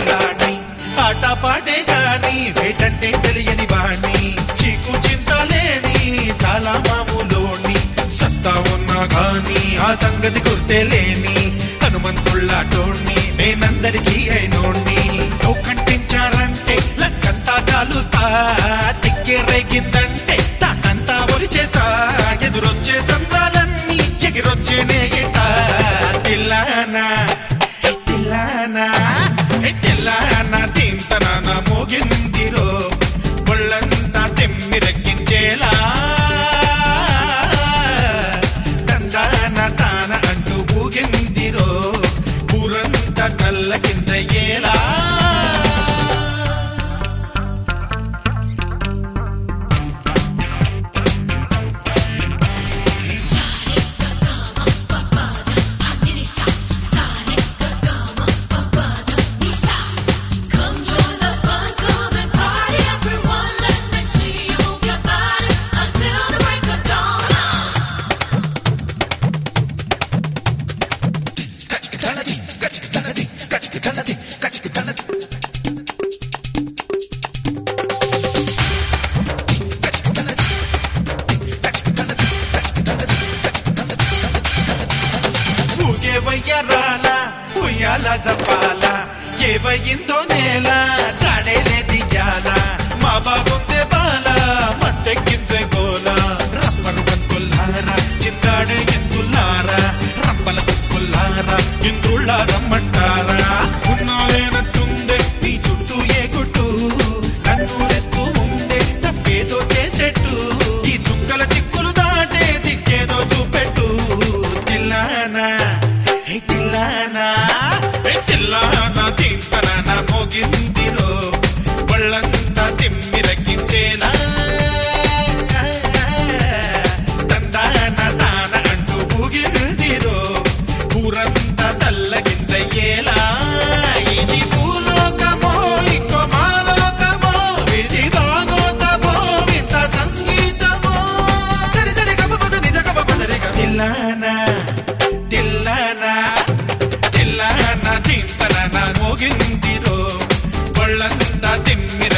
రాణి ఆట పాటే గాని వేటంటే తెలియని వాణ్ణి చీకు చింత లేని చాలా మామూలోని సత్తా ఉన్నా గాని ఆ సంగతి గుర్తే లేని హనుమంతుళ్ళాటోణ్ణి నేనందరికీ అయినోణ్ణి నువ్వు కంటించారంటే లక్కంతా కాలుస్తా తిక్కే రేగిందంటే తాటంతా ఒలిచేస్తా ఎదురొచ్చే సంద్రాలన్నీ ఎగిరొచ్చేనే గిట తిల్లానా ఏ తిల్లానా ఏ తిల్లానా తింతనానా మోగిందిరో ఒళ్ళంతా తెమ్మిరెక్కించేలా తందాన తాన అంటూ ఊగిందిరో ఊరంతా కళ్ళ కింద ఏలా Come join the fun, come and party, everyone. Let me see you move your body until the break of dawn. ఊగే వయ్యరాల ఉయ్యాల జంపాల ఏవయిందో నేల చాడేలే దియ్యాల మా బాగుందే బాల మత్తెక్కిందే గోల రప్పరు బంతుల్లారా చిందాడే ఎందుల్లారా రంపల బుక్కుల్లారా ఇంద్రుళ్ళ రమ్మంటారా ఉన్నాలేనట్టుందే నీ చుట్టూ ఏ గుట్టు నన్ను రెస్తూ ఉందే తప్పేదో చేసేట్టు ఈ చుక్కల చిక్కులు దాటే దిక్కేదో చూపెట్టు తిల్లానా హే తిల్లానా హే తిల్లానా తింటనా మోగిందిరో ఒళ్ళంతా తిమ్మిరక్కించేలా తందాన తాన అంటూ ఊగిందిరో ఊరంతా తల్లగిందయ్యేలా ఇది భూలోకమో ఇంకో మాలోకమో ఇది భాగోతమో వింత సంగీతమో సరి సరి గమ పద నిజ గమ పదరి తిల్లానా తిల్లానా తిల్లానా తింటనా మోగిందిరో ఒళ్ళంతా తిమ్మి